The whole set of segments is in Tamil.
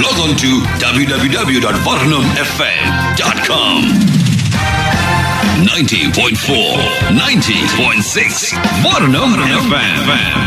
Log on to www.varnamfm.com. 90.4, 90.6, Varnam FM.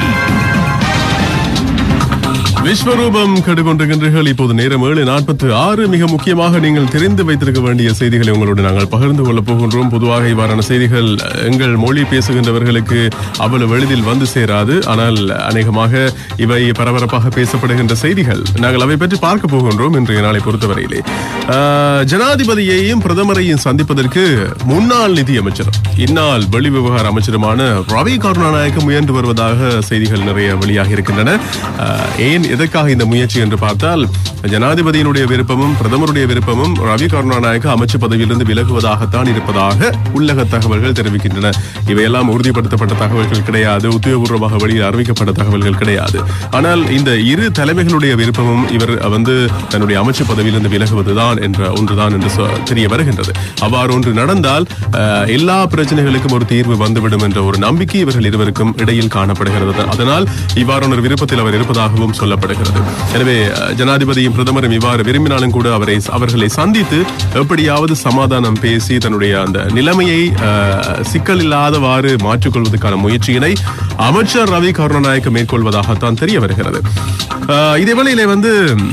விஸ்வரூபம் கண்டுகொண்டிருக்கின்றீர்கள் இப்போது நேரம் ஏழு நாற்பத்தி ஆறு மிக முக்கியமாக நீங்கள் தெரிந்து வைத்திருக்க வேண்டிய செய்திகளை உங்களோடு நாங்கள் பகிர்ந்து கொள்ளப் போகின்றோம் பொதுவாக இவ்வாறான செய்திகள் எங்கள் மொழி பேசுகின்றவர்களுக்கு அவ்வளவு எளிதில் வந்து சேராது ஆனால் அநேகமாக இவை பரபரப்பாக பேசப்படுகின்ற செய்திகள் நாங்கள் அவை பற்றி பார்க்க போகின்றோம் இன்றைய நாளை பொறுத்தவரையிலே ஆஹ், ஜனாதிபதியையும் பிரதமரையும் சந்திப்பதற்கு முன்னாள் நிதியமைச்சர் இந்நாள் வெளிவிவகார அமைச்சருமான ரவி கருணாநாயக்க முயன்று வருவதாக செய்திகள் நிறைய வெளியாகி இருக்கின்றன ஆஹ், ஏன் எதற்காக இந்த முயற்சி என்று பார்த்தால் ஜனாதிபதியினுடைய விருப்பமும் பிரதமருடைய விருப்பமும் ரவி கருணாநாயக்க அமைச்சு பதவியிலிருந்து விலகுவதாகத்தான் இருப்பதாக உள்ளக தகவல்கள் தெரிவிக்கின்றன இவையெல்லாம் உறுதிப்படுத்தப்பட்ட தகவல்கள் கிடையாது உத்தியோகபூர்வமாக வெளியில் அறிவிக்கப்பட்ட தகவல்கள் கிடையாது ஆனால் இந்த இரு தலைமைகளுடைய விருப்பமும் இவர் வந்து தன்னுடைய அமைச்சு பதவியிலிருந்து விலகுவதுதான் என்ற ஒன்றுதான் என்று சொ- தெரிய வருகின்றது அவ்வாறு ஒன்று நடந்தால் அஹ், எல்லா பிரச்சனைகளுக்கும் ஒரு தீர்வு வந்துவிடும் என்ற ஒரு நம்பிக்கை இவர்கள் இருவருக்கும் இடையில் காணப்படுகிறது அதனால் இவ்வாறான ஒரு விருப்பத்தில் அவர் இருப்பதாகவும் சொல்லப்படுகிறது எனவே அஹ், ஜனாதிபதியும் பிரதமரும் இவ்வாறு விரும்பினாலும் கூட அவரை அவர்களை சந்தித்து எப்படியாவது சமாதானம் பேசி தன்னுடைய அந்த நிலைமையை அஹ், சிக்கல் இல்லாதவாறு மாற்றிக்கொள்வதற்கான முயற்சியினை அமைச்சர் ரவி கருணாநாயக்க மேற்கொள்வதாகத்தான் தெரிய வருகிறது அஹ், இதே வேளையிலே வந்து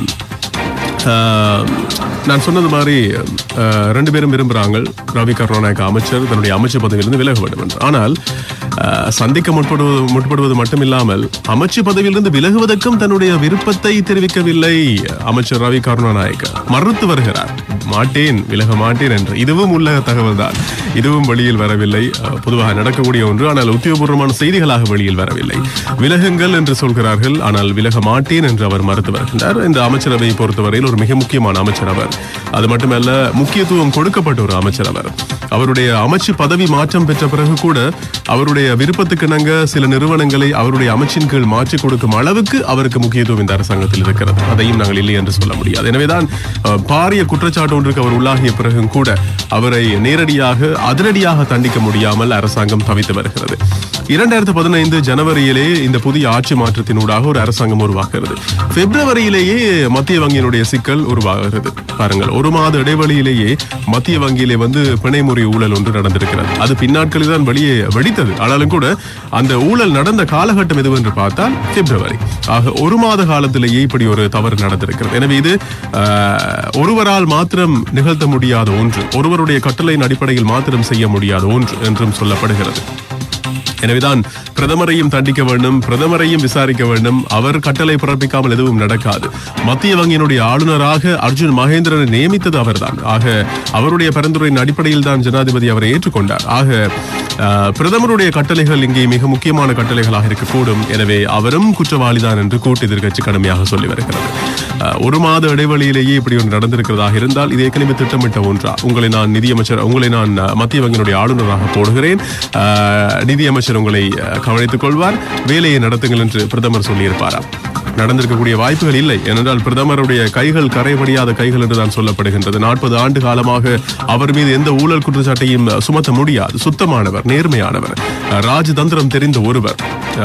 ஆஹ், நான் சொன்னது மாதிரி ஆஹ், ரெண்டு பேரும் விரும்புகிறாங்க ரவி கருணாநாயக்க அமைச்சர் தன்னுடைய அமைச்சர் பதவியிலிருந்து விலக வேண்டும் என்று ஆனால் ஆஹ், சந்திக்க முற்படுவது முற்படுவது மட்டுமில்லாமல் அமைச்சு பதவியிலிருந்து விலகுவதற்கும் தன்னுடைய விருப்பத்தை தெரிவிக்கவில்லை அமைச்சர் ரவி கருணாநாயக்க மறுத்து வருகிறார் மாட்டேன் விலக மாட்டேன் என்று இதுவும் உள்ள தகவல் தான் இதுவும் வெளியில் வரவில்லை ஆஹ், பொதுவாக நடக்கக்கூடிய ஒன்று ஆனால் உத்தியோகபூர்வமான செய்திகளாக வெளியில் வரவில்லை விலகுங்கள் என்று சொல்கிறார்கள் ஆனால் விலக மாட்டேன் என்று அவர் மறுத்து வருகின்றார் இந்த அமைச்சரவையை பொறுத்தவரையில் ஒரு மிக முக்கியமான அமைச்சர் அவர் அது மட்டுமல்ல முக்கியத்துவம் கொடுக்கப்பட்ட ஒரு அமைச்சர் அவர் அவருடைய அமைச்சு பதவி மாற்றம் பெற்ற பிறகு கூட அவருடைய விருப்பத்துக்கு இணங்க சில நிறுவனங்களை அவருடைய அமைச்சின் கீழ் மாற்றி கொடுக்கும் அளவுக்கு அவருக்கு முக்கியத்துவம் இந்த அரசாங்கத்தில் இருக்கிறது அதையும் நாங்கள் இல்லை என்று சொல்ல முடியாது எனவேதான் அஹ், பாரிய குற்றச்சாட்டு ஒன்றுக்கு அவர் உள்ளாகிய பிறகும் கூட அவரை நேரடியாக அதிரடியாக தண்டிக்க முடியாமல் அரசாங்கம் தவித்து வருகிறது இரண்டாயிரத்து பதினைந்து ஜனவரியிலே இந்த புதிய ஆட்சி மாற்றத்தினூடாக ஒரு அரசாங்கம் உருவாகிறது பிப்ரவரியிலேயே மத்திய வங்கியினுடைய சிக்கல் உருவாகிறது பாருங்கள் ஒரு மாத இடைவெளியிலேயே மத்திய வங்கியிலே வந்து பிணைமுறை ஊழல் ஒன்று நடந்திருக்கிறது அது பின்னாட்களில் தான் வெளியே வெடித்தது ஆனாலும் கூட அந்த ஊழல் நடந்த காலகட்டம் எது என்று பார்த்தால் பிப்ரவரி ஆக ஒரு மாத காலத்திலேயே இப்படி ஒரு தவறு நடந்திருக்கிறது எனவே இது ஆஹ், ஒருவரால் மாத்திரம் நிகழ்த்த முடியாத ஒன்று ஒருவருடைய கட்டளையின் அடிப்படையில் மாத்திரம் செய்ய முடியாத ஒன்று என்றும் சொல்லப்படுகிறது எனவேதான் பிரதமரையும் தண்டிக்க வேண்டும் பிரதமரையும் விசாரிக்க வேண்டும் அவர் கட்டளை பிறப்பிக்காமல் எதுவும் நடக்காது மத்திய வங்கியினுடைய ஆளுநராக அர்ஜுன் மகேந்திரனை நியமித்தது அவர்தான் ஆக அவருடைய பரிந்துரையின் அடிப்படையில் தான் ஜனாதிபதி அவரை ஏற்றுக்கொண்டார் ஆக ஆஹ், பிரதமருடைய கட்டளைகள் இங்கே மிக முக்கியமான கட்டளைகளாக இருக்கக்கூடும் எனவே அவரும் குற்றவாளிதான் என்று கூட்டு எதிர்க்கட்சி கடுமையாக சொல்லி வருகிறது ஆஹ், ஒரு மாத இடைவெளியிலேயே இப்படி ஒன்று நடந்திருக்கிறதாக இருந்தால் இது ஏற்கனவே திட்டமிட்ட ஒன்றா உங்களை நான் நிதியமைச்சர் உங்களை நான் ஆஹ், மத்திய வங்கியினுடைய ஆளுநராக போடுகிறேன் ஆஹ், நிதியமைச்சர் உங்களை ஆஹ், கவனித்துக் கொள்வார் வேலையை நடத்துங்கள் என்று பிரதமர் சொல்லியிருப்பாராம் நடந்திருக்கக்கூடிய வாய்ப்புகள் இல்லை ஏனென்றால் பிரதமருடைய கைகள் கரைபடியாத கைகள் என்று தான் சொல்லப்படுகின்றது நாற்பது ஆண்டு காலமாக அவர் மீது எந்த ஊழல் குற்றச்சாட்டையும் அஹ், சுமத்த முடியாது சுத்தமானவர் நேர்மையானவர் அஹ், ராஜதந்திரம் தெரிந்த ஒருவர்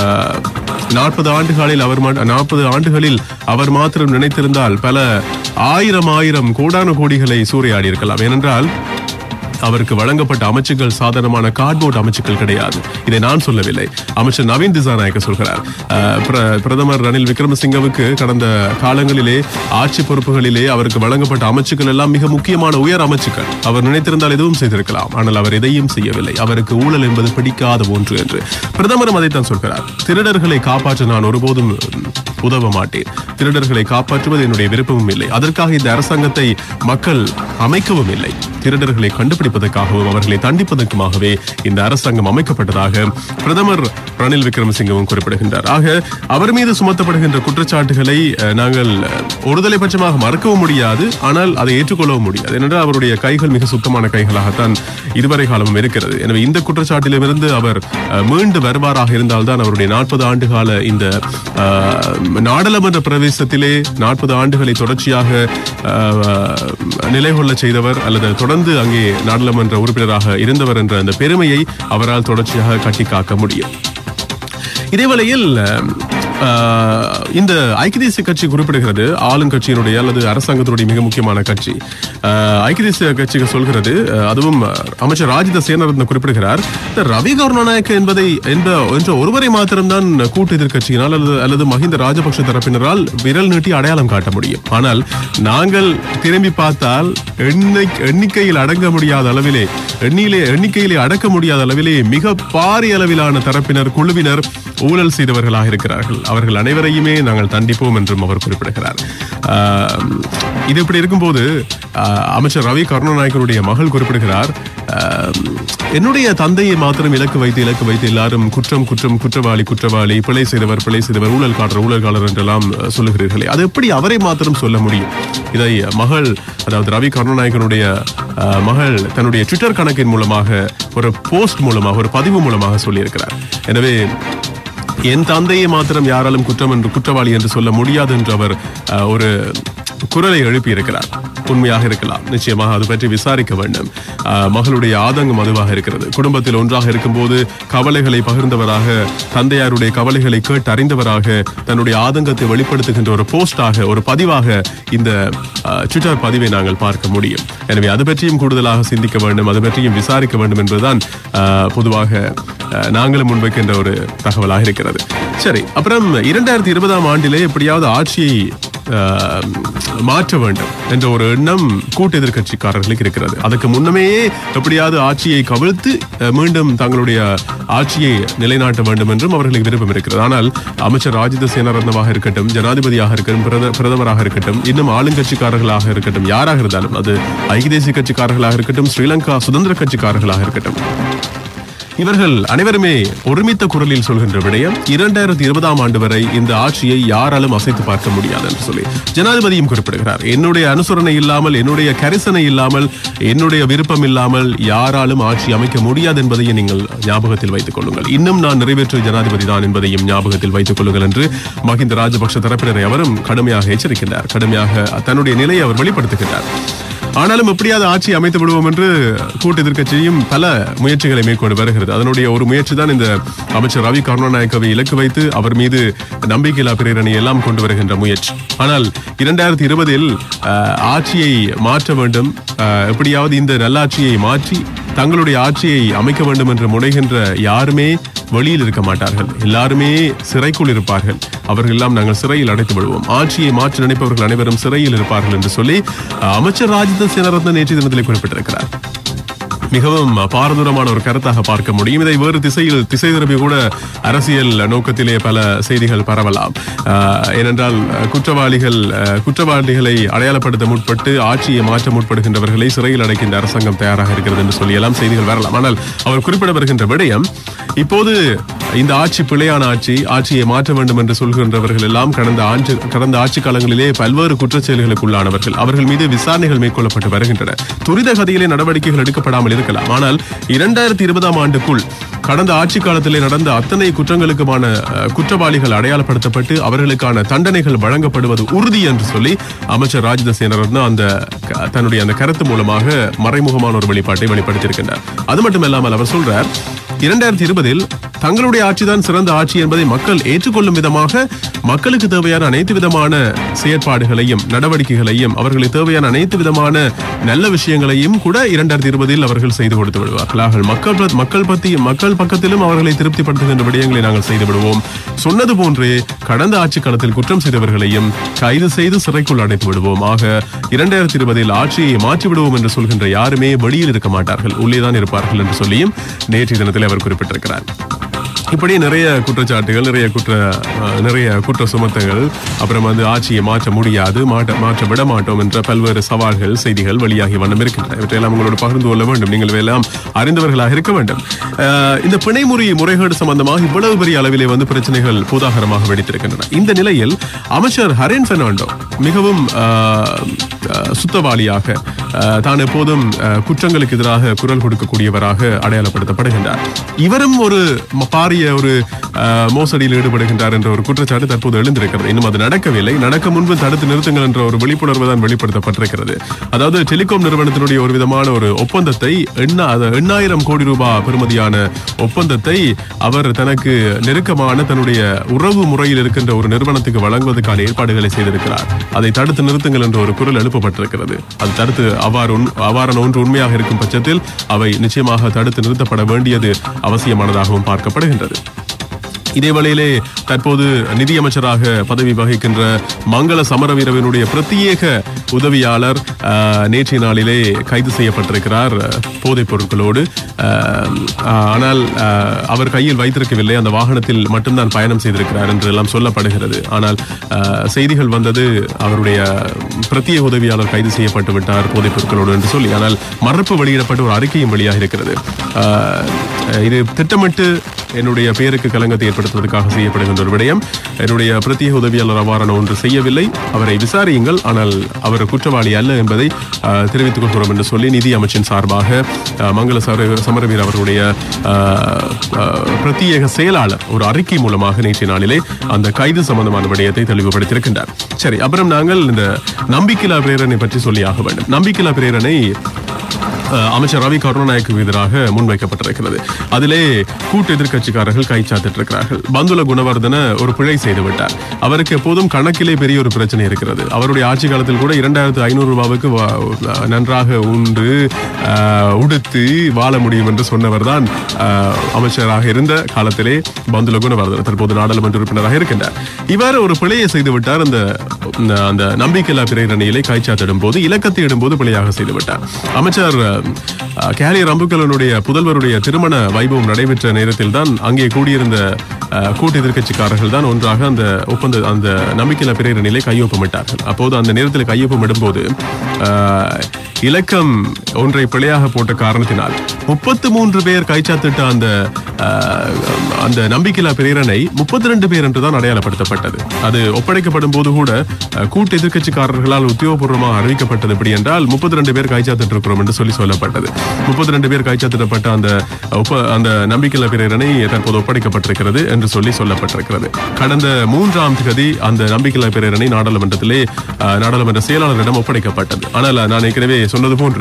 நாற்பது ஆண்டுகளில் அவர் நாற்பது ஆண்டுகளில் அவர் மாத்திரம் நினைத்திருந்தால் பல ஆயிரம் ஆயிரம் கோடான கோடிகளை சூறையாடி இருக்கலாம் ஏனென்றால் அவருக்கு வழங்கப்பட்ட அமைச்சுகள் சாதாரணமான கார்ட்போர்ட் அமைச்சுக்கள் கிடையாது இதை நான் சொல்லவில்லை அமைச்சர் நவீன் திசாநாயக்க சொல்கிறார் அஹ், பிர- பிரதமர் ரணில் விக்ரமசிங்கவுக்கு கடந்த காலங்களிலே ஆட்சி பொறுப்புகளிலே அவருக்கு வழங்கப்பட்ட அமைச்சுக்கள் எல்லாம் மிக முக்கியமான உயர் அமைச்சுக்கள் அவர் நினைத்திருந்தால் எதுவும் செய்திருக்கலாம் ஆனால் அவர் எதையும் செய்யவில்லை அவருக்கு ஊழல் என்பது பிடிக்காத ஒன்று என்று பிரதமரும் அதைத்தான் சொல்கிறார் திருடர்களை காப்பாற்ற நான் ஒருபோதும் உதவ மாட்டேன் திருடர்களை காப்பாற்றுவது என்னுடைய விருப்பமும் இல்லை அதற்காக இந்த அரசாங்கத்தை மக்கள் அமைக்கவும் இல்லை திருடர்களை கண்டுபிடிப்பதற்காகவும் அவர்களை தண்டிப்பதற்குமாகவே இந்த அரசாங்கம் அமைக்கப்பட்டதாக பிரதமர் ரணில் விக்ரமசிங்கவும் குறிப்பிடுகின்றார் ஆக அவர் மீது சுமத்தப்படுகின்ற குற்றச்சாட்டுகளை அஹ், நாங்கள் அஹ், ஒருதலை பட்சமாக மறுக்கவும் முடியாது ஆனால் அதை ஏற்றுக்கொள்ளவும் முடியாது ஏனென்றால் அவருடைய கைகள் மிக சுத்தமான கைகளாகத்தான் இதுவரை காலமும் இருக்கிறது எனவே இந்த குற்றச்சாட்டிலிருந்து அவர் அஹ், மீண்டு வருவாராக இருந்தால்தான் அவருடைய நாற்பது ஆண்டு கால இந்த அஹ், நாடாளுமன்ற பிரவேசத்திலே நாற்பது ஆண்டுகளை தொடர்ச்சியாக அஹ், நிலை கொள்ள செய்தவர் அல்லது தொடர்ந்து அங்கே நாடாளுமன்ற உறுப்பினராக இருந்தவர் என்ற அந்த பெருமையை அவரால் தொடர்ச்சியாக கட்டி காக்க முடியும் இதேவேளையில் அஹ், ஆஹ், இந்த ஐக்கிய தேசிய கட்சி குறிப்பிடுகிறது ஆளுங்கட்சியினுடைய அல்லது அரசாங்கத்தினுடைய மிக முக்கியமான கட்சி ஆஹ், ஐக்கிய தேசிய கட்சிக்கு சொல்கிறது ஆஹ், அதுவும் அமைச்சர் ராஜித சேனரத்ன குறிப்பிடுகிறார் இந்த ரவி கருணாநாயக்க என்பதை என்ற என்ற ஒருவரை மாத்திரம்தான் கூட்டு எதிர்க்கட்சியினால் அல்லது அல்லது மஹிந்த ராஜபக்ஷ தரப்பினரால் விரல் நீட்டி அடையாளம் காட்ட முடியும் ஆனால் நாங்கள் திரும்பி பார்த்தால் எண்ணி எண்ணிக்கையில் அடங்க முடியாத அளவிலே எண்ணிலே எண்ணிக்கையிலே அடக்க முடியாத அளவிலே மிக பாரிய அளவிலான தரப்பினர் குழுவினர் ஊழல் செய்தவர்களாக இருக்கிறார்கள் அவர்கள் அனைவரையுமே நாங்கள் தண்டிப்போம் என்றும் அவர் குறிப்பிடுகிறார் ஆஹ், இது இப்படி இருக்கும்போது ஆஹ், அமைச்சர் ரவி கருணாநாயக்கருடைய மகள் குறிப்பிடுகிறார் ஆஹ், என்னுடைய தந்தையை மாத்திரம் இலக்கு வைத்து இலக்கு வைத்து எல்லாரும் குற்றம் குற்றம் குற்றவாளி குற்றவாளி பிழை செய்தவர் பிழை செய்தவர் ஊழல்காரர் ஊழல்காரர் என்றெல்லாம் அஹ், சொல்லுகிறீர்களே அது எப்படி அவரை மாத்திரம் சொல்ல முடியும் இதை மகள் அதாவது ரவி கருணாநாயக்கனுடைய அஹ், மகள் தன்னுடைய ட்விட்டர் கணக்கின் மூலமாக ஒரு போஸ்ட் மூலமாக ஒரு பதிவு மூலமாக சொல்லியிருக்கிறார் எனவே என் தந்தையை மாத்திரம் யாராலும் குற்றம் என்று குற்றவாளி என்று சொல்ல முடியாது என்று அவர் அஹ், ஒரு குரலை எழுப்பி இருக்கிறார் உண்மையாக இருக்கலாம் நிச்சயமாக அது பற்றி விசாரிக்க வேண்டும் அஹ், மகளுடைய ஆதங்கம் அதுவாக இருக்கிறது குடும்பத்தில் ஒன்றாக இருக்கும்போது கவலைகளை பகிர்ந்தவராக தந்தையாருடைய கவலைகளை கேட்டு அறிந்தவராக தன்னுடைய ஆதங்கத்தை வெளிப்படுத்துகின்ற ஒரு போஸ்டாக ஒரு பதிவாக இந்த அஹ், ட்விட்டர் பதிவை நாங்கள் பார்க்க முடியும் எனவே அது பற்றியும் கூடுதலாக சிந்திக்க வேண்டும் அது பற்றியும் விசாரிக்க வேண்டும் என்பதுதான் அஹ், பொதுவாக அஹ், நாங்களும் முன்வைக்கின்ற ஒரு தகவலாக இருக்கிறது சரி அப்புறம் இரண்டாயிரத்தி இருபதாம் ஆண்டிலே எப்படியாவது ஆட்சியை அஹ், மாற்ற வேண்டும் என்ற ஒரு எண்ணம் கூட்டு எதிர்க்கட்சிக்காரர்களுக்கு இருக்கிறது அதுக்கு முன்னமே எப்படியாவது ஆட்சியை கவிழ்த்து அஹ், மீண்டும் தங்களுடைய ஆட்சியை நிலைநாட்ட வேண்டும் என்றும் அவர்களுக்கு விருப்பம் இருக்கிறது ஆனால் அமைச்சர் ராஜித சேனாரத்னவாக இருக்கட்டும் ஜனாதிபதியாக இருக்கட்டும் பிரத- பிரதமராக இருக்கட்டும் இன்னும் ஆளுங்கட்சிக்காரர்களாக இருக்கட்டும் யாராக இருந்தாலும் அது ஐக்கிய தேசிய கட்சிக்காரர்களாக இருக்கட்டும் ஸ்ரீலங்கா சுதந்திர கட்சிக்காரர்களாக இருக்கட்டும் இவர்கள் அனைவருமே ஒருமித்த குரலில் சொல்கின்ற விடயம் இரண்டாயிரத்தி இருபதாம் ஆண்டு வரை இந்த ஆட்சியை யாராலும் அசைத்து பார்க்க முடியாது என்று சொல்லி ஜனாதிபதியும் குறிப்பிடுகிறார் என்னுடைய அனுசரணை இல்லாமல் என்னுடைய கரிசனை இல்லாமல் என்னுடைய விருப்பம் இல்லாமல் யாராலும் ஆட்சி அமைக்க முடியாது என்பதையும் நீங்கள் ஞாபகத்தில் வைத்துக் கொள்ளுங்கள் இன்னும் நான் நிறைவேற்று ஜனாதிபதி தான் என்பதையும் ஞாபகத்தில் வைத்துக் கொள்ளுங்கள் என்று மஹிந்த ராஜபக்ஷ தரப்பினரை அவரும் கடுமையாக எச்சரிக்கின்றார் கடுமையாக தன்னுடைய நிலையை அவர் வெளிப்படுத்துகின்றார் ஆனாலும் எப்படியாவது ஆட்சி அமைத்து விடுவோம் என்று கூட்டு எதிர்க்கட்சியும் பல முயற்சிகளை மேற்கொண்டு வருகிறது அதனுடைய ஒரு முயற்சி தான் இந்த அமைச்சர் ரவி கருணாநாயக்கவை இலக்கு வைத்து அவர் மீது நம்பிக்கையில்லா பிரேரணை எல்லாம் கொண்டு வருகின்ற முயற்சி ஆனால் இரண்டாயிரத்தி இருபதில் ஆட்சியை மாற்ற வேண்டும் அஹ், எப்படியாவது இந்த நல்லாட்சியை மாற்றி தங்களுடைய ஆட்சியை அமைக்க வேண்டும் என்று முனைகின்ற யாருமே வெளியில் இருக்க மாட்டார்கள் எல்லாருமே சிறைக்குள் இருப்பார்கள் அவர்கள் எல்லாம் நாங்கள் சிறையில் அடைத்து விடுவோம் ஆட்சியை மாற்றி நினைப்பவர்கள் அனைவரும் சிறையில் இருப்பார்கள் என்று சொல்லி அஹ், அமைச்சர் ராஜித சேனரத்ன நேற்று தினத்திலே குறிப்பிட்டிருக்கிறார் மிகவும் பாரதூரமான ஒரு கருத்தாக பார்க்க முடியும் இதை வேறு திசையில் திசை திருப்பி கூட அரசியல் நோக்கத்திலே பல செய்திகள் பரவலாம் ஆஹ், ஏனென்றால் அஹ், குற்றவாளிகள் அஹ், குற்றவாளிகளை அடையாளப்படுத்த முற்பட்டு ஆட்சியை மாற்ற முற்படுகின்றவர்களை சிறையில் அடைக்கின்ற அரசாங்கம் தயாராக இருக்கிறது என்று சொல்லி எல்லாம் செய்திகள் வரலாம் ஆனால் அவர் குறிப்பிட வருகின்ற விடயம் இப்போது இந்த ஆட்சி பிழையான ஆட்சி ஆட்சியை மாற்ற வேண்டும் என்று சொல்கின்றவர்கள் எல்லாம் கடந்த ஆண்டு கடந்த ஆட்சி காலங்களிலே பல்வேறு குற்றச்செயல்களுக்கு உள்ளானவர்கள் அவர்கள் மீது விசாரணைகள் மேற்கொள்ளப்பட்டு வருகின்றன துரித கதியிலே நடவடிக்கைகள் எடுக்கப்படாமல் இருக்கலாம் ஆனால் இரண்டாயிரத்தி இருபதாம் ஆண்டுக்குள் கடந்த ஆட்சி காலத்திலே நடந்த அத்தனை குற்றங்களுக்குமான அஹ், குற்றவாளிகள் அடையாளப்படுத்தப்பட்டு அவர்களுக்கான தண்டனைகள் வழங்கப்படுவது உறுதி என்று சொல்லி அமைச்சர் ராஜித சேனரத்ன அந்த க- தன்னுடைய அந்த கருத்து மூலமாக மறைமுகமான ஒரு வெளிப்பாட்டை வெளிப்படுத்தியிருக்கின்றார் அது மட்டுமல்லாமல் அவர் சொல்றார் இரண்டாயிரத்தி இருபதில் தங்களுடைய ஆட்சிதான் சிறந்த ஆட்சி என்பதை மக்கள் ஏற்றுக்கொள்ளும் விதமாக மக்களுக்கு தேவையான அனைத்து விதமான செயற்பாடுகளையும் நடவடிக்கைகளையும் அவர்களுக்கு தேவையான அனைத்து விதமான நல்ல விஷயங்களையும் கூட இரண்டாயிரத்தி இருபதில் அவர்கள் செய்து கொடுத்து விடுவார்கள் ஆக மக்கள் ப- மக்கள் பத்தி மக்கள் பக்கத்திலும் அவர்களை திருப்திப்படுத்துகின்ற விடயங்களை நாங்கள் செய்து விடுவோம் சொன்னது போன்றே கடந்த ஆட்சி காலத்தில் குற்றம் செய்தவர்களையும் கைது செய்து சிறைக்குள் அடைத்து விடுவோம் ஆக இரண்டாயிரத்தி இருபதில் ஆட்சியை மாற்றி விடுவோம் என்று சொல்கின்ற யாருமே வெளியில் இருக்க மாட்டார்கள் உள்ளேதான் இருப்பார்கள் என்று சொல்லியும் நேற்றைய தினத்தில் அவர் குறிப்பிட்டிருக்கிறார் இப்படி நிறைய குற்றச்சாட்டுகள் நிறைய குற்ற அஹ், நிறைய குற்ற சுமத்தங்கள் அப்புறம் வந்து ஆட்சியை மாற்ற முடியாது மாற்ற மாற்ற விட மாட்டோம் என்ற பல்வேறு சவால்கள் செய்திகள் வெளியாகி வண்ணம் இருக்கின்றன இவற்றையெல்லாம் உங்களோடு பகிர்ந்து கொள்ள வேண்டும் நீங்கள் எல்லாம் அறிந்தவர்களாக இருக்க வேண்டும் அஹ், இந்த பிணைமுறி முறைகேடு சம்பந்தமாக இவ்வளவு பெரிய அளவிலே வந்து பிரச்சனைகள் பூதாகரமாக வெடித்திருக்கின்றன இந்த நிலையில் அமைச்சர் ஹரேன் பெர்னாண்டோ மிகவும் அஹ், அஹ், சுத்தவாளியாக அஹ், தான் எப்போதும் அஹ், குற்றங்களுக்கு எதிராக குரல் கொடுக்கக்கூடியவராக அடையாளப்படுத்தப்படுகின்றார் இவரும் ஒரு ம- பாரிய பாரிய ஒரு அஹ், மோசடியில் ஈடுபடுகின்றார் என்ற ஒரு குற்றச்சாட்டு தற்போது எழுந்திருக்கிறது இன்னும் அது நடக்கவில்லை நடக்க முன்பு தடுத்து நிறுத்துங்கள் என்ற ஒரு விழிப்புணர்வு தான் வெளிப்படுத்தப்பட்டிருக்கிறது அதாவது டெலிகாம் நிறுவனத்தினுடைய ஒரு விதமான ஒரு ஒப்பந்தத்தை எண்ணா அது எண்ணாயிரம் கோடி ரூபாய் பெறுமதியான ஒப்பந்தத்தை அவர் தனக்கு நெருக்கமான தன்னுடைய உறவு முறையில் இருக்கின்ற ஒரு நிறுவனத்துக்கு வழங்குவதற்கான ஏற்பாடுகளை செய்திருக்கிறார் அதை தடுத்து நிறுத்துங்கள் என்ற ஒரு குரல் எழுப்பப்பட்டிருக்கிறது அது தடுத்து அவ்வாறு உண்- அவ்வாறான ஒன்று உண்மையாக இருக்கும் பட்சத்தில் அவை நிச்சயமாக தடுத்து நிறுத்தப்பட வேண்டியது அவசியமானதாகவும் பார்க்கப்படுகின்றது இதே வேளையிலே தற்போது நிதியமைச்சராக பதவி வகிக்கின்ற மங்கள சமரவீரவினுடைய பிரத்யேக உதவியாளர் ஆஹ், நேற்றைய நாளிலே கைது செய்யப்பட்டிருக்கிறார் ஆஹ், போதைப் பொருட்களோடு ஆஹ், ஆனால் ஆஹ், அவர் கையில் வைத்திருக்கவில்லை அந்த வாகனத்தில் மட்டும்தான் பயணம் செய்திருக்கிறார் என்று எல்லாம் சொல்லப்படுகிறது ஆனால் ஆஹ், செய்திகள் வந்தது அவருடைய பிரத்யேக உதவியாளர் கைது செய்யப்பட்டு விட்டார் போதைப் பொருட்களோடு என்று சொல்லி ஆனால் மறுப்பு வெளியிடப்பட்ட ஒரு அறிக்கையும் வெளியாக இருக்கிறது ஆஹ், இது திட்டமிட்டு என்னுடைய பெயருக்கு களங்கத்தை ஏற்படுத்துவதற்காக செய்யப்படுகின்ற ஒரு விடயம் என்னுடைய பிரத்யேக உதவியாளர் அவ்வாறான ஒன்று செய்யவில்லை அவரை விசாரியுங்கள் ஆனால் அவர் குற்றவாளி அல்ல என்பதை ஆஹ், தெரிவித்துக் கொள்கிறோம் என்று சொல்லி நிதி அமைச்சின் சார்பாக ஆஹ், மங்கள சமர- சமரவீர் அவருடைய ஆஹ், ஆஹ், பிரத்யேக செயலாளர் ஒரு அறிக்கை மூலமாக நேற்றைய நாளிலே அந்த கைது சம்பந்தமான விடயத்தை தெளிவுபடுத்தியிருக்கின்றார் சரி அப்புறம் நாங்கள் இந்த நம்பிக்கையில்லா பிரேரணை பற்றி சொல்லியாக வேண்டும் நம்பிக்கையில்லா பிரேரணை அஹ், அமைச்சர் ரவி கருணாநாயக்கு எதிராக முன்வைக்கப்பட்டிருக்கிறது அதிலே கூட்டு எதிர்க்கட்சிக்காரர்கள் கை சாத்திட்டிருக்கிறார்கள் பந்துல குணவர்தன ஒரு பிழை செய்து விட்டார் அவருக்கு எப்போதும் கணக்கிலே பெரிய ஒரு பிரச்சனை இருக்கிறது அவருடைய ஆட்சி காலத்தில் கூட இரண்டாயிரத்து ஐநூறு ரூபாவுக்கு வா- நன்றாக உண்டு அஹ், உடுத்து வாழ முடியும் என்று சொன்னவர் தான் அமைச்சராக இருந்த காலத்திலே பந்துல குணவர்தன தற்போது நாடாளுமன்ற உறுப்பினராக இருக்கின்றார் இவர் ஒரு பிழையை செய்து விட்டார் அந்த அந்த நம்பிக்கையில்லா பிரேரணையிலே காய்ச்சாத்திடும் போது இலக்கத்தை இடும்போது பிழையாக செய்து விட்டார் அமைச்சர் அஹ், கேரி ரம்புக்கலனுடைய புதல்வருடைய திருமண வைபவம் நடைபெற்ற நேரத்தில் தான் அங்கே கூடியிருந்த அஹ், கூட்டு எதிர்க்கட்சிக்காரர்கள் தான் ஒன்றாக அந்த ஒப்பந்த அந்த நம்பிக்கையில்லா பிரேரணையிலே கையொப்பமிட்டார்கள் அப்போது அந்த நேரத்தில் கையொப்பம் இடும்போது அஹ், இலக்கம் ஒன்றை பிழையாக போட்ட காரணத்தினால் முப்பத்து மூன்று பேர் கைச்சாத்திட்ட அந்த அஹ், அந்த நம்பிக்கையில்லா பிரேரணை முப்பத்தி ரெண்டு பேர் என்றுதான் அடையாளப்படுத்தப்பட்டது அது ஒப்படைக்கப்படும் போது கூட அஹ், கூட்டு எதிர்க்கட்சிக்காரர்களால் உத்தியோகபூர்வமாக அறிவிக்கப்பட்டது எப்படி என்றால் முப்பத்தி ரெண்டு பேர் கைச்சாத்திட்டு இருக்கிறோம் என்று சொல்லி சொல்லப்பட்டது முப்பத்தி ரெண்டு பேர் கைச்சாத்திடப்பட்ட அந்த ஒப்ப அந்த நம்பிக்கையில்லா பிரேரணை தற்போது ஒப்படைக்கப்பட்டிருக்கிறது என்று சொல்லி சொல்லப்பட்டிருக்கிறது கடந்த மூன்றாம் தேதி அந்த நம்பிக்கையில்லா பிரேரணை நாடாளுமன்றத்திலே அஹ், நாடாளுமன்ற செயலாளரிடம் ஒப்படைக்கப்பட்டது ஆனால் நான் ஏற்கனவே சொன்னது போன்று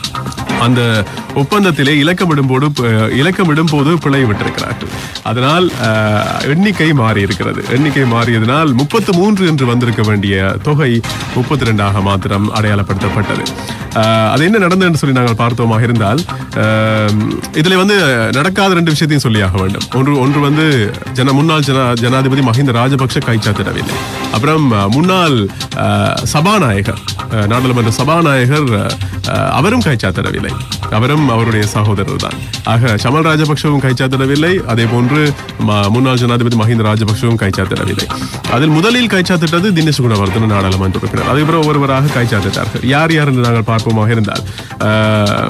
அந்த ஒப்பந்தத்திலே இலக்கமிடும்போது அஹ், இலக்கமிடும் போது பிழை விட்டிருக்கிறார்கள் அதனால் அஹ், எண்ணிக்கை மாறி இருக்கிறது எண்ணிக்கை மாறியதனால் முப்பத்து மூன்று என்று வந்திருக்க வேண்டிய தொகை முப்பத்தி ரெண்டாக மாத்திரம் அடையாளப்படுத்தப்பட்டது அஹ், அது என்ன நடந்தது என்று சொல்லி நாங்கள் பார்த்தோமாக இருந்தால் அஹ், இதுல வந்து நடக்காத ரெண்டு விஷயத்தையும் சொல்லியாக வேண்டும் ஒன்று ஒன்று வந்து ஜன முன்னாள் ஜனா ஜனாதிபதி மஹிந்த ராஜபக்ஷ கைச்சாத்திடவில்லை அப்புறம் அஹ், முன்னாள் அஹ், சபாநாயகர் அஹ், நாடாளுமன்ற சபாநாயகர் அஹ், அவரும் கைச்சாத்திடவில்லை அவரும் அவருடைய சகோதரர் தான் ஆக சமல் ராஜபக்ஷவும் கைச்சாத்திடவில்லை அதே போன்று ம- முன்னாள் ஜனாதிபதி மஹிந்த ராஜபக்ஷவும் கைச்சாத்திடவில்லை அதில் முதலில் கைச்சாத்திட்டது தினேஷ் குணவர்தன நாடாளுமன்ற உறுப்பினர் அதுக்கப்புறம் ஒவ்வொருவராக கைச்சாத்திட்டார்கள் யார் யார் என்று நாங்கள் பார்ப்போமாக இருந்தால் அஹ்,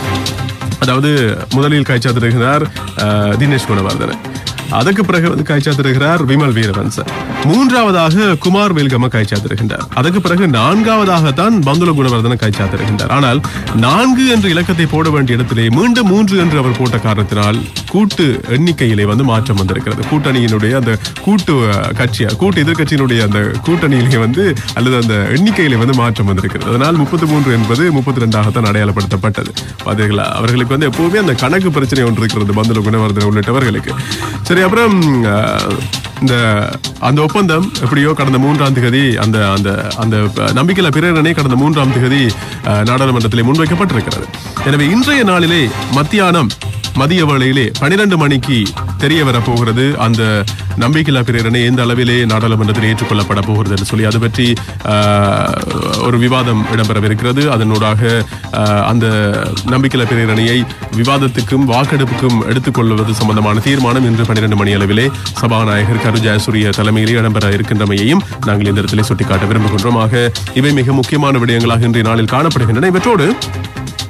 அதாவது முதலில் கைச்சாத்திருக்கிறார் அஹ், தினேஷ் குணவர்தன அதற்கு பிறகு வந்து கைச்சாத்திருக்கிறார் விமல் வீரவன்ச மூன்றாவதாக குமார் வேல்கம கைச்சாத்திருக்கின்றார் அதற்கு பிறகு நான்காவதாகத்தான் பந்துல குணவர்தன கைச்சாத்திருக்கின்றார் ஆனால் நான்கு என்ற இலக்கத்தை போட வேண்டிய இடத்திலே மீண்டும் மூன்று என்று அவர் போட்ட காரணத்தினால் கூட்டு எண்ணிக்கையிலே வந்து மாற்றம் வந்திருக்கிறது கூட்டணியினுடைய அந்த கூட்டு அஹ், கட்சியா கூட்டு எதிர்க்கட்சியினுடைய அந்த கூட்டணியிலே வந்து அல்லது அந்த எண்ணிக்கையிலே வந்து மாற்றம் வந்திருக்கிறது அதனால் முப்பத்தி மூன்று என்பது முப்பத்தி ரெண்டாகத்தான் அடையாளப்படுத்தப்பட்டது பார்த்தீர்களா அவர்களுக்கு வந்து எப்பவுமே அந்த கணக்கு பிரச்சனை ஒன்று இருக்கிறது பந்துல குணவர்தன உள்ளிட்டவர்களுக்கு சரி அப்புறம் அஹ், இந்த அந்த ஒப்பந்தம் எப்படியோ கடந்த மூன்றாம் தேதி அந்த அந்த அந்த நம்பிக்கையில பிரேரணை கடந்த மூன்றாம் தேதி அஹ், நாடாளுமன்றத்திலே முன்வைக்கப்பட்டிருக்கிறது எனவே இன்றைய நாளிலே மத்தியானம் மதிய வேளையிலே பனிரெண்டு மணிக்கு தெரிய வரப்போகிறது அந்த நம்பிக்கையில்லா பிரேரணை எந்த அளவிலே நாடாளுமன்றத்தில் ஏற்றுக்கொள்ளப்பட போகிறது என்று சொல்லி அது பற்றி ஆஹ், ஒரு விவாதம் இடம்பெறவிருக்கிறது அதனூடாக ஆஹ், அந்த நம்பிக்கையில்லா பிரேரணையை விவாதத்துக்கும் வாக்கெடுப்புக்கும் எடுத்துக்கொள்வது சம்பந்தமான தீர்மானம் இன்று பன்னிரண்டு மணி அளவிலே சபாநாயகர் கரு ஜெயசூரிய தலைமையிலே இடம்பெற இருக்கின்றமையையும் நாங்கள் இந்த இடத்திலே சுட்டிக்காட்ட விரும்புகின்றோம் ஆக இவை மிக முக்கியமான விடயங்களாக இன்றைய நாளில் காணப்படுகின்றன இவற்றோடு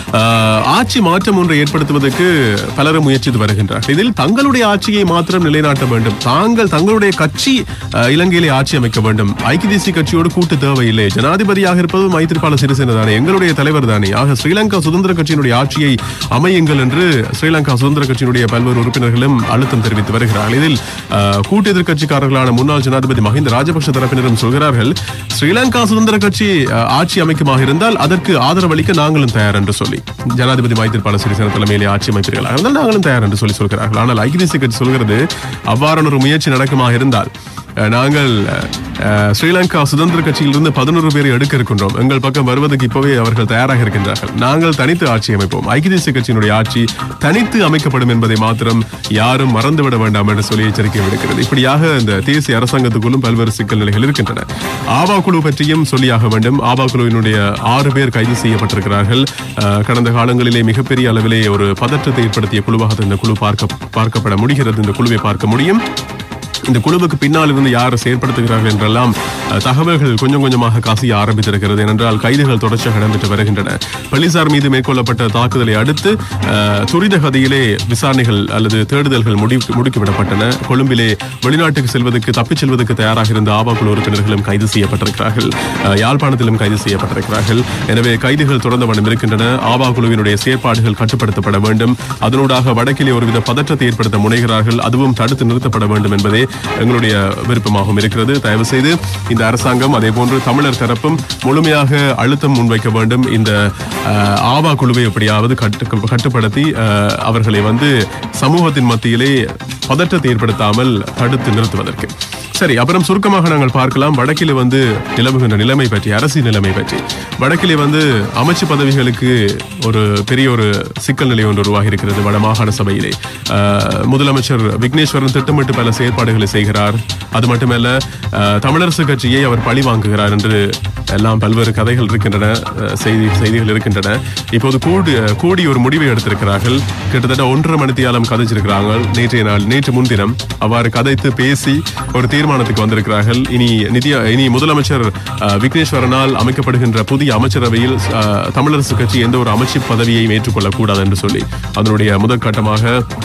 ஆஹ், ஆட்சி மாற்றம் ஒன்றை ஏற்படுத்துவதற்கு பலரும் முயற்சித்து வருகின்றார்கள் இதில் தங்களுடைய ஆட்சியை மாத்திரம் நிலைநாட்ட வேண்டும் தாங்கள் தங்களுடைய கட்சி ஆஹ், இலங்கையிலே ஆட்சி அமைக்க வேண்டும் ஐக்கிய தேசிய கட்சியோடு கூட்டு தேவையில்லை ஜனாதிபதியாக இருப்பது மைத்திரிபால சிறிசேன தானே எங்களுடைய தலைவர் தானே ஆக ஸ்ரீலங்கா சுதந்திர கட்சியினுடைய ஆட்சியை அமையுங்கள் என்று ஸ்ரீலங்கா சுதந்திர கட்சியினுடைய பல்வேறு உறுப்பினர்களும் அழுத்தம் தெரிவித்து வருகிறார்கள் இதில் ஆஹ், கூட்டு எதிர்க்கட்சிக்காரர்களான முன்னாள் ஜனாதிபதி மஹிந்த ராஜபக்ஷ தரப்பினரும் சொல்கிறார்கள் ஸ்ரீலங்கா சுதந்திர கட்சி ஆஹ், ஆட்சி அமைக்குமாக இருந்தால் அதற்கு ஆதரவளிக்க நாங்களும் தயார் என்று சொல்லி ஜனாதிபதி மைத்திரிபால சிறிசேன தலைமையிலே ஆட்சி அமைப்பீர்களாக இருந்தால் நாங்களும் தயார் என்று சொல்லி சொல்கிறார்கள் ஆனால் ஐக்கிய தேசிய கட்சி சொல்கிறது அவ்வாறான ஒரு முயற்சி நடக்குமாக இருந்தால் அஹ், நாங்கள் அஹ், ஸ்ரீலங்கா சுதந்திர கட்சியிலிருந்து பதினோரு பேரை எடுக்க இருக்கின்றோம் எங்கள் பக்கம் வருவதற்கு இப்பவே அவர்கள் தயாராக இருக்கின்றார்கள் நாங்கள் தனித்து ஆட்சி அமைப்போம் ஐக்கிய தேசிய கட்சியினுடைய ஆட்சி தனித்து அமைக்கப்படும் என்பதை மாத்திரம் யாரும் மறந்துவிட வேண்டாம் என்று சொல்லி எச்சரிக்கை விடுக்கிறது இப்படியாக இந்த தேசிய அரசாங்கத்துக்குள்ளும் பல்வேறு சிக்கல் நிலைகள் இருக்கின்றன ஆவா குழு பற்றியும் சொல்லியாக வேண்டும் ஆவா குழுவினுடைய ஆறு பேர் கைது செய்யப்பட்டிருக்கிறார்கள் அஹ், கடந்த காலங்களிலே மிகப்பெரிய அளவிலே ஒரு பதற்றத்தை ஏற்படுத்திய குழுவாக இந்த குழு பார்க்க பார்க்கப்பட முடிகிறது இந்த குழுவை பார்க்க முடியும் இந்த குழுவுக்கு பின்னால் இருந்து யார் செயற்படுத்துகிறார்கள் என்றெல்லாம் அஹ், தகவல்கள் கொஞ்சம் கொஞ்சமாக கசிய ஆரம்பித்திருக்கிறது ஏனென்றால் கைதுகள் தொடர்ச்சியாக இடம்பெற்று வருகின்றன போலீசார் மீது மேற்கொள்ளப்பட்ட தாக்குதலை அடுத்து அஹ், துரித கதியிலே விசாரணைகள் அல்லது தேடுதல்கள் முடி முடுக்கிவிடப்பட்டன கொழும்பிலே வெளிநாட்டுக்கு செல்வதற்கு தப்பிச் செல்வதற்கு தயாராக இருந்த ஆபா குழு உறுப்பினர்களும் கைது செய்யப்பட்டிருக்கிறார்கள் அஹ், யாழ்ப்பாணத்திலும் கைது செய்யப்பட்டிருக்கிறார்கள் எனவே கைதுகள் தொடர்ந்த வண்ணம் இருக்கின்றன ஆபா குழுவினுடைய செயற்பாடுகள் கட்டுப்படுத்தப்பட வேண்டும் அதனூடாக வடக்கிலே ஒருவித பதற்றத்தை ஏற்படுத்த முனைகிறார்கள் அதுவும் தடுத்து நிறுத்தப்பட வேண்டும் என்பதே எங்களுடைய விருப்பமாகவும் இருக்கிறது தயவு செய்து இந்த அரசாங்கம் அதே போன்று தமிழர் தரப்பும் முழுமையாக அழுத்தம் முன்வைக்க வேண்டும் இந்த அஹ், ஆவா குழுவை எப்படியாவது கட்டு கட்டுப்படுத்தி அஹ், அவர்களை வந்து சமூகத்தின் மத்தியிலே பதற்றத்தை ஏற்படுத்தாமல் தடுத்து நிறுத்துவதற்கு சரி அப்புறம் சுருக்கமாக நாங்கள் பார்க்கலாம் வடக்கிலே வந்து நிலவுகின்ற நிலைமை பற்றி அரசியல் நிலைமை பற்றி வடக்கிலே வந்து அமைச்சு பதவிகளுக்கு ஒரு பெரிய ஒரு சிக்கல் நிலை ஒன்று உருவாகி இருக்கிறது வட மாகாண சபையிலே அஹ், முதலமைச்சர் விக்னேஸ்வரன் திட்டமிட்டு பல செயற்பாடுகளை செய்கிறார் அது மட்டுமல்ல அஹ், தமிழரசு கட்சியை அவர் பழி வாங்குகிறார் என்று எல்லாம் பல்வேறு கதைகள் இருக்கின்றன அஹ், செய்தி செய்திகள் இருக்கின்றன இப்போது கூடி கூடி ஒரு முடிவை எடுத்திருக்கிறார்கள் கிட்டத்தட்ட ஒன்றரை மணித்தியாலம் கதைச்சிருக்கிறாங்க நேற்றைய நாள் நேற்று முன்தினம் அவ்வாறு கதைத்து பேசி ஒரு தீர்மானத்துக்கு வந்திருக்கிறார்கள் இனி நிதிய இனி முதலமைச்சர் அஹ், விக்னேஸ்வரனால் அமைக்கப்படுகின்ற புதிய அமைச்சரவையில் அஹ், தமிழரசு கட்சி எந்த ஒரு அமைச்சு பதவியையும் ஏற்றுக்கொள்ளக்கூடாது என்று சொல்லி அதனுடைய முதற்கட்டமாக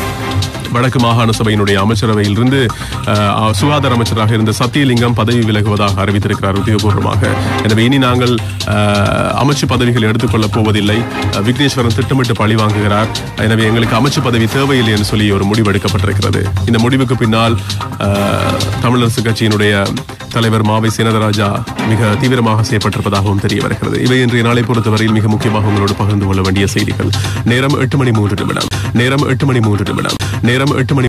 வடக்கு மாகாண சபையினுடைய அமைச்சரவையில் இருந்து அஹ், சுகாதார அமைச்சராக இருந்த சத்தியலிங்கம் பதவி விலகுவதாக அறிவித்திருக்கிறார் உத்தியோகபூர்வமாக எனவே இனி நாங்கள் அஹ், அமைச்சு பதவிகள் எடுத்துக்கொள்ளப் போவதில்லை அஹ், விக்னேஸ்வரன் திட்டமிட்டு பழி வாங்குகிறார் எனவே எங்களுக்கு அமைச்சு பதவி தேவையில்லை என்று சொல்லி ஒரு முடிவு எடுக்கப்பட்டிருக்கிறது இந்த முடிவுக்கு பின்னால் அஹ், தமிழரசு கட்சியினுடைய தலைவர் மாவை சேனதராஜா மிக தீவிரமாக செய்யப்பட்டிருப்பதாகவும் தெரிய வருகிறது இவை இன்றைய நாளை பொறுத்தவரையில் மிக முக்கியமாக உங்களோடு பகிர்ந்து கொள்ள வேண்டிய செய்திகள் நேரம் எட்டு மணி மூன்று நிமிடம் நேரம் எட்டு மணி மூன்று நிமிடம் நேரம் எட்டு மணி